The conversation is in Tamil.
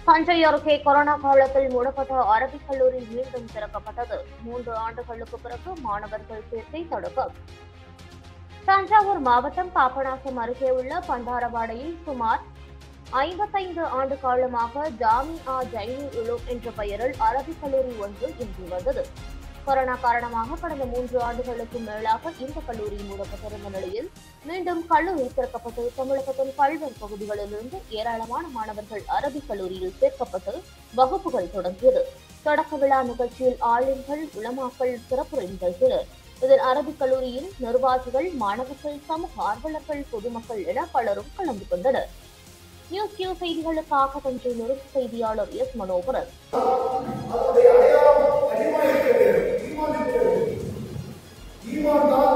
தஞ்சை அருகே கொரோனா காலத்தில் மூடப்பட்ட அரபிக் கல்லூரி மீண்டும் திறக்கப்பட்டது மூன்று ஆண்டுகளுக்கு பிறகு மாணவர்கள் சேர்க்கை தொடக்கம் தஞ்சாவூர் மாவட்டம் பாபநாசம் அருகே உள்ள பண்டாரவாடையில் சுமார் ஐம்பத்தைந்து ஆண்டு காலமாக ஜாமியா ஜைனி உலூம் என்ற பெயரில் அரபிக் கல்லூரி ஒன்று இன்று வந்தது கொரோனா காரணமாக கடந்த மூன்று ஆண்டுகளுக்கு மேலாக இந்த கல்லூரி மூடப்பட்டிருந்த நிலையில் மீண்டும் கல்லூரி திறக்கப்பட்டு தமிழகத்தின் பல்வேறு பகுதிகளிலிருந்து ஏராளமான மாணவர்கள் அரபிக் கல்லூரியில் சேர்க்கப்பட்டு வகுப்புகள் தொடங்கியது தொடக்க விழா நிகழ்ச்சியில் ஆளுங்கள் உளமாக்கல் சிறப்புரை நிகழ்த்தினர் இதில் அரபிக் கல்லூரியின் நிர்வாகிகள் மாணவர்கள் சமூக ஆர்வலர்கள் பொதுமக்கள் என பலரும் கலந்து கொண்டனர் நியூஸ் கியூ செய்திகளுக்காக தஞ்சை நிறுவன செய்தியாளர் எஸ் மனோகரன் அதனுடைய அடையாளம் அதிகமாக இருக்க வேண்டும் ஈமான் இருக்க வேண்டும் ஈமான் தான்